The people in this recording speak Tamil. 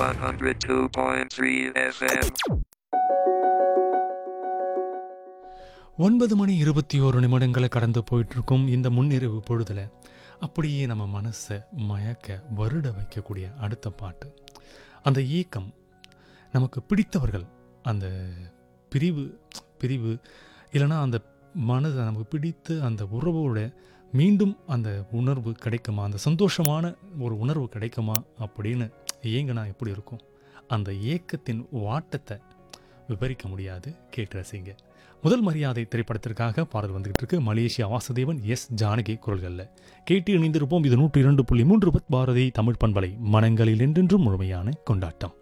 102.3 FM. ஒன்பது மணி இருபத்தி ஓரு நிமிடங்களை கடந்து போயிட்டுருக்கும் இந்த முன்னிரவு பொழுதில் அப்படியே நம்ம மனசை மயக்க வருட வைக்கக்கூடிய அடுத்த பாட்டு அந்த ஏக்கம் நமக்கு பிடித்தவர்கள் அந்த பிரிவு பிரிவு இல்லைன்னா அந்த மனதை நமக்கு பிடித்த அந்த உறவோட மீண்டும் அந்த உணர்வு கிடைக்குமா அந்த சந்தோஷமான ஒரு உணர்வு கிடைக்குமா அப்படின்னு ஏங்கினா எப்படி இருக்கும் அந்த ஏக்கத்தின் வாட்டத்தை விவரிக்க முடியாது கேட்டு ரசிங்க முதல் மரியாதை திரைப்படத்திற்காக பாடல் வந்துகிட்டு இருக்கு மலேசியா வாசுதேவன் எஸ் ஜானகி குரல்களில் கேட்டு இணைந்திருப்போம் இது நூற்றி இரண்டு புள்ளி மூன்று பத் பாரதி தமிழ் பண்பலை மனங்களில் என்றென்றும் முழுமையான கொண்டாட்டம்